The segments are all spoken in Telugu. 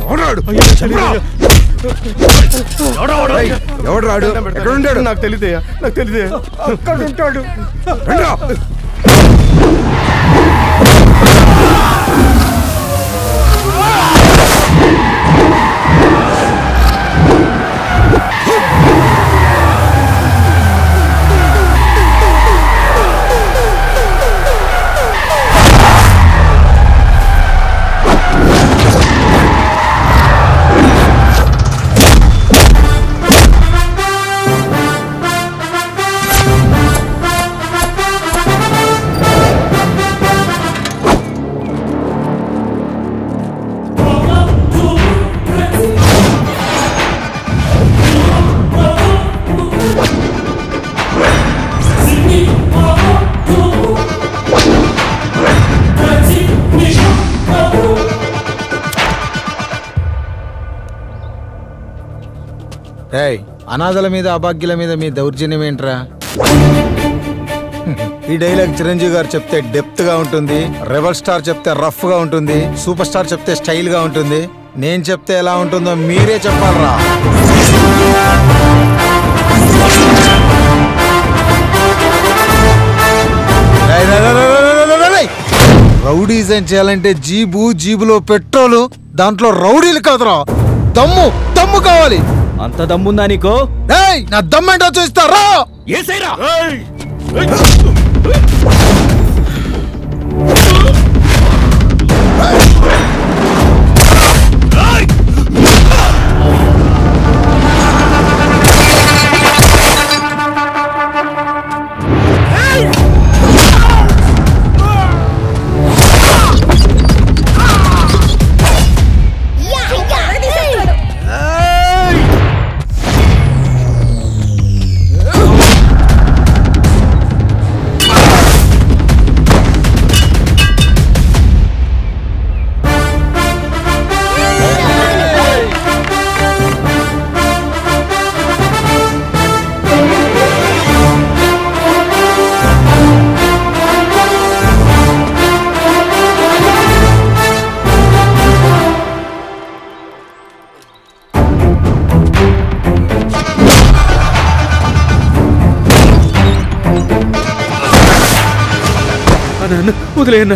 ఎవడాడు ఏయ్, ఎవడు రాడు ఎక్కడ ఉంటాడు నాకు తెలియదయ్యా నాకు తెలియదే అక్కడ ఉంటాడు రండ్రా. ఏయ్ అనాథల మీద అభాగ్యుల మీద మీ దౌర్జన్యం ఏంట్రా ఈ డైలాగ్ చిరంజీవి గారు చెప్తే డెప్త్ గా ఉంటుంది రెబల్ స్టార్ చెప్తే రఫ్ గా ఉంటుంది సూపర్ స్టార్ చెప్తే స్టైల్ గా ఉంటుంది నేను చెప్తే ఎలా ఉంటుందో మీరే చెప్పాలరా రేయ్, రేయ్, రేయ్, రేయ్, రేయ్, రేయ్, రేయ్, రేయ్. రౌడీజం చేయాలంటే జీబు జీబులో పెట్రోలు దాంట్లో రౌడీలు కాదురా దమ్ము దమ్ము కావాలి అంత దమ్ముందా నీకో ఏయ్ నా దమ్మేంటో చూస్తారా ఏసైరా అన్న వదిలేయన్నా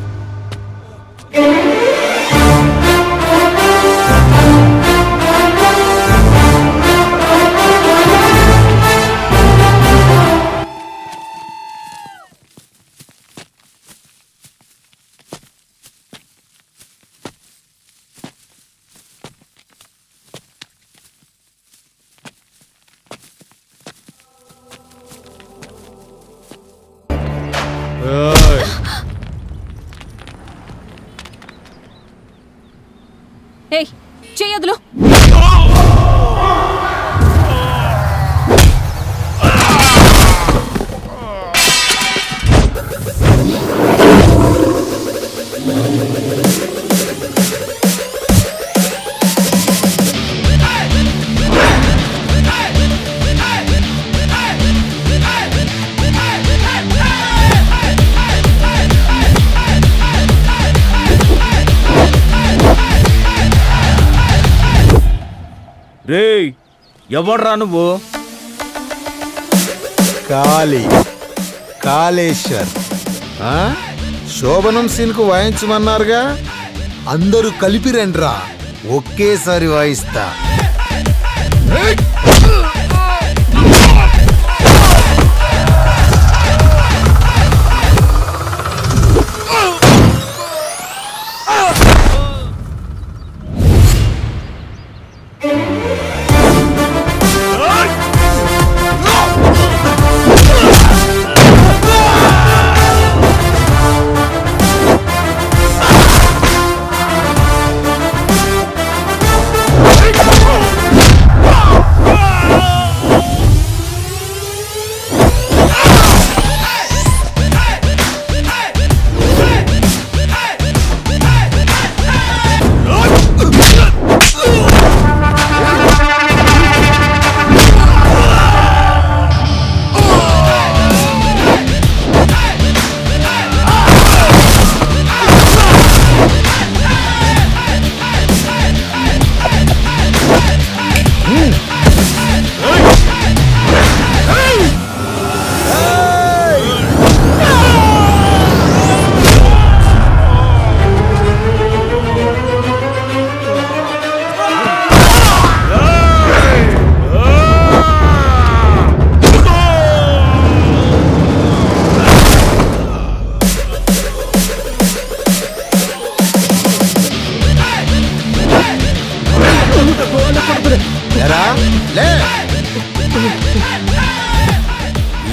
ఏయ్ చెయ్యదులు రేయ్ ఎవడ్రా నువ్వు కాళీ కాళేశ్వర్ ఆ? శోభనం సీన్ కు వాయించమన్నారుగా అందరూ కలిపి రండ్రా ఒకేసారి వాయిస్తా Hey!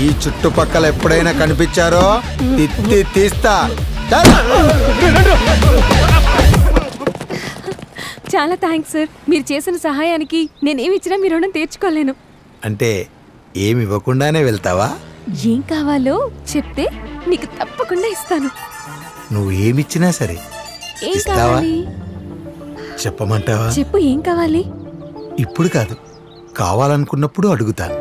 ఈ చుట్టుపక్కల ఎప్పుడైనా కనిపించారో తిత్తి తీస్తా చల్. చాలా థ్యాంక్స్ సార్ మీరు చేసిన సహాయానికి నేనేమి ఇచ్చినా మీ రుణం తీర్చుకోలేను అంటే ఏమి ఇవ్వకుండానే వెళ్తావా ఏం కావాలో చెప్తే నీకు తప్పకుండా ఇస్తాను నువ్వు ఏమిచ్చినా సరే ఏం ఇస్తావా? కావాలి చెప్పమంటావా చెప్పు ఏం కావాలి ఇప్పుడు కాదు కావాలనుకున్నప్పుడు అడుగుతాను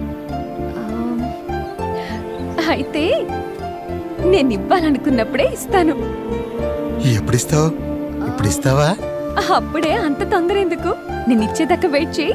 అయితే నేను ఇవ్వాలనుకున్నప్పుడే ఇస్తాను ఎప్పుడు ఇస్తావు ఇప్పుడు ఇస్తావా అప్పుడే అంత తొందర ఎందుకు నేను ఇచ్చేదాకా వెయిట్ చేయి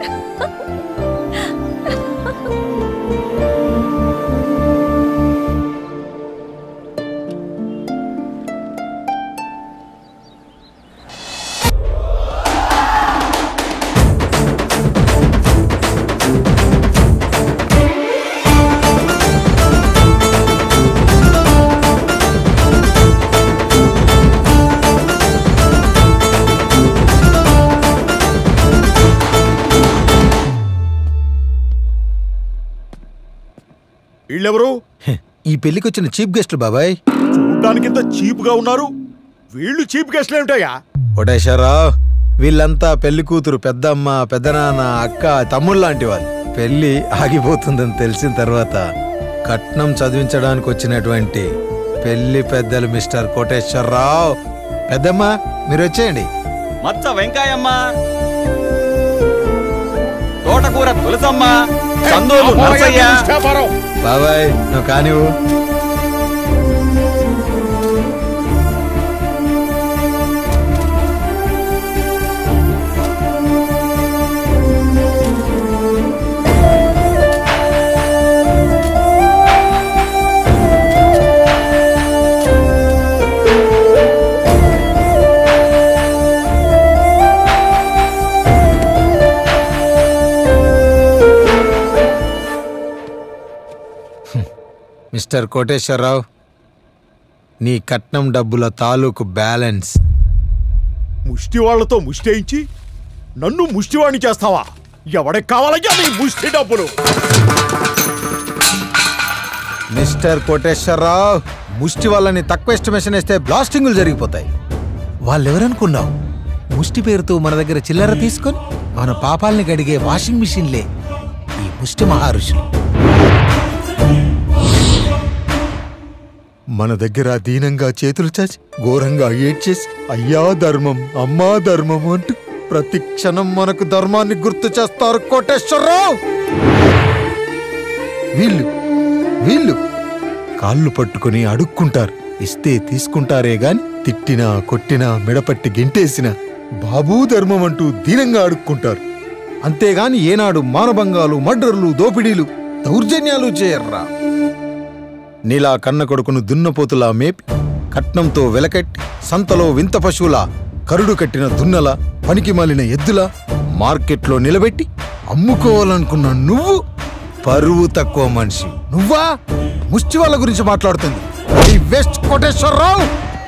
వీళ్ళెవరు ఈ పెళ్లికి వచ్చిన చీఫ్ గెస్ట్లు బాబాయ్ చూడ్డానికి ఇంత చీప్ గా ఉన్నారు వీళ్ళు చీప్ గెస్ట్లు ఏమిటయ్యా కోటేశ్వరరావు వీళ్ళంతా పెళ్లి కూతురు పెద్దమ్మ పెద్దనాన్న అక్క తమ్ముళ్ళు లాంటి వాళ్ళు పెళ్లి ఆగిపోతుందని తెలిసిన తర్వాత కట్నం చదివించడానికి వచ్చినటువంటి పెళ్లి పెద్దలు మిస్టర్ కోటేశ్వరరావు పెద్దమ్మ మీరు వచ్చేయండి మచ్చ వెంకాయమ్మ తోటకూర తులసమ్మ సందోలు నరసయ్య వ్యాపారం బాబాయ్ నువ్వు కానివ్వు మిస్టర్ కోటేశ్వరరావు నీ కట్నం డబ్బుల తాలూకు బ్యాలెన్స్ ముష్టి వాళ్లతో ముష్టేయించి నన్ను ముష్టివాణి చేస్తావా ఎవడికి కావాలయ్యా నీ ముష్టి డబ్బులు మిస్టర్ కోటేశ్వరరావు ముష్టి వాళ్ళని తక్కువ ఎస్టిమేషన్ వేస్తే బ్లాస్టింగులు జరిగిపోతాయి వాళ్ళెవరనుకున్నావు ముష్టి పేరుతో మన దగ్గర చిల్లర తీసుకొని మన పాపాలని గడిగే వాషింగ్ మిషన్లే ఈ ముష్టి మహారుషులు మన దగ్గర దీనంగా చేతులు చాచి ఘోరంగా ఏడ్చేసి అయ్యా ధర్మం అమ్మా ధర్మం అంటూ ప్రతి క్షణం మనకు ధర్మాన్ని గుర్తు చేస్తారు కోటేశ్వరరావు వీళ్ళు వీళ్ళు కాళ్ళు పట్టుకుని అడుక్కుంటారు ఇస్తే తీసుకుంటారే గాని తిట్టినా కొట్టినా మెడపట్టి గెంటేసినా బాబూ ధర్మం అంటూ దీనంగా అడుక్కుంటారు అంతేగాని ఏనాడు మానభంగాలు మర్డర్లు దోపిడీలు దౌర్జన్యాలు చేయర్రా నీలా కన్న కొడుకును దున్నపోతులా మేపి కట్నంతో వెలకట్టి సంతలో వింత పశువులా కరుడు కట్టిన దున్నల పనికి మాలిన ఎద్దులా మార్కెట్లో నిలబెట్టి అమ్ముకోవాలనుకున్న నువ్వు పరువు తక్కువ మనిషి నువ్వా ముష్టి వాళ్ళ గురించి మాట్లాడుతుంది ఈ వెస్ట్ కోటేశ్వరరావు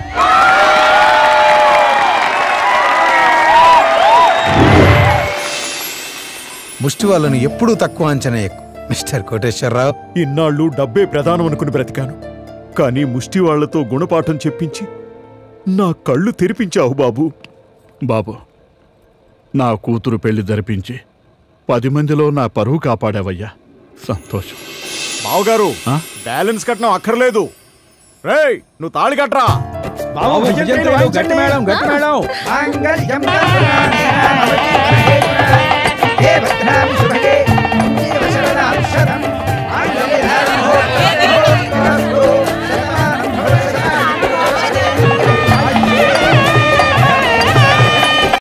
ముష్టి వాళ్ళని ఎప్పుడూ తక్కువ అంచనా ఎక్కువ మిస్టర్ కోటేశ్వరరావు ఇన్నాళ్ళు డబ్బే ప్రధానం అనుకుని బ్రతికాను కానీ ముష్టి వాళ్లతో గుణపాఠం చెప్పించి నా కళ్ళు తెరిపించావు బాబు బాబు నా కూతురు పెళ్లి జరిపించి పది మందిలో నా పరువు కాపాడావయ్యా సంతోషం బావగారు ఆ? బ్యాలెన్స్ కట్నం అక్కర్లేదు రేయ్ నువ్వు తాళి కట్రా గట్టి మేడం గట్టి మేడం మాంగళ్యం దేవత్రాం శుభగే జీవశరణాం శతం